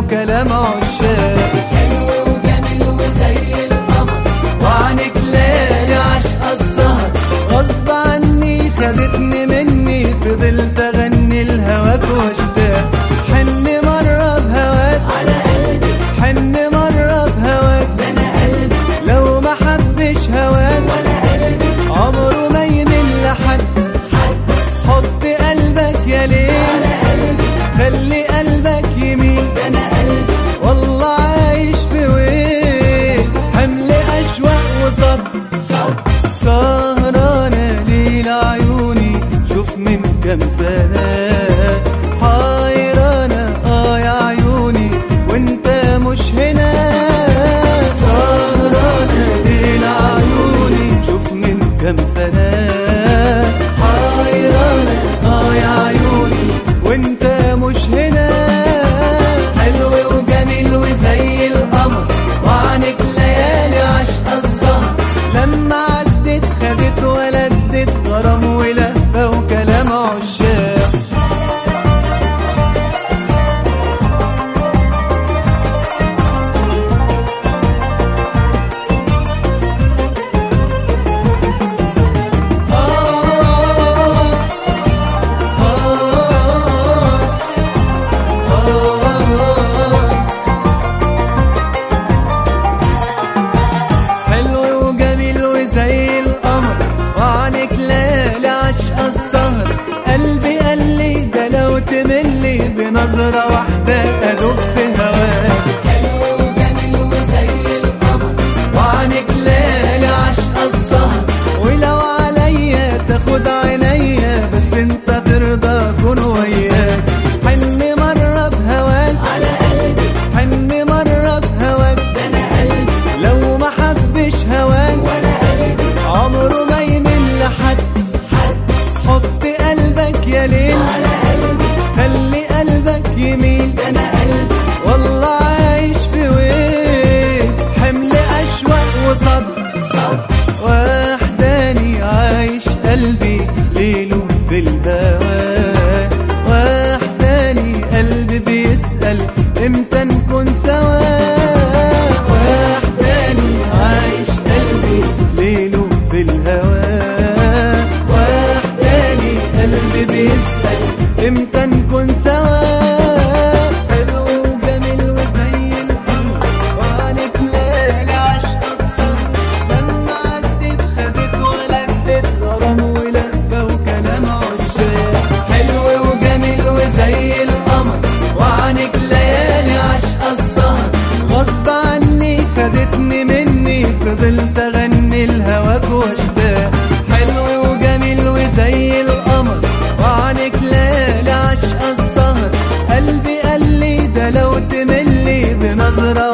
وكلام عشاق حلو وجميل وزي القمر وعنك ليالي عشق السهر غصب عني خدتني مني فضلت اغني لهواك واشتاق حن مرة بهواك على قلبي حن مرة بهواك ده انا قلبي لو ما حبش هواك ولا قلبي عمره ما يمل لحد حد حط قلبك يا ليل على قلبي خلي قلبك يميل ده انا قلبي والله عايش في ويل حمل اشواق وصبر صبر سهرانة ليل عيوني شوف من كام سنة حيرانة اه يا عيوني وانت مش هنا سهرانة ليل عيوني شوف من كام سنة حيرانة اه يا عيوني وانت مش هنا حلو وجميل وزي القمر وعنك ليالي عشق السهر لما عدت خدت ولدت غرام ولهفة وكلام عشاق حلو وجميل وزي القمر وعنك ليالي عشق السهر قلبي قال لي ده لو تملي بنظرة واحدة أدوب في هواك حلو وجميل وزي القمر وعنك ليالي عشق السهر ولو عليا تاخد عينيا بس انت ترضى اكون وياك حن مرة بهواك على قلبي حن مرة بهواك ده انا قلبي لو ما حبش هواك ولا قلبي عمره ما يمل لحد حد حط قلبك يا ليل على قلبي خلي قلبك يميل ده انا قلبي والله عايش في ويل حمل اشواق وصبر صبر وحداني عايش قلبي ليله في الهوى وحداني قلبي بيسأل امتى نكون سوا وحداني عايش قلبي ليله في الهوى وحداني قلبي بيسأل امتى نكون سوا حلو وجميل وزي القمر وعنك ليالي عشق السهر لما عدت خدت ولدت غرام ولفة وكلام عشاق حلو وجميل وزي القمر وعنك ليالي عشق السهر غصب عني خدتني مني فضلت اغني لهواك واشتاق حلو وجميل وزي القمر وعنك ليالي عشق السهر قلبي قال لي ده لو تملي بنظرة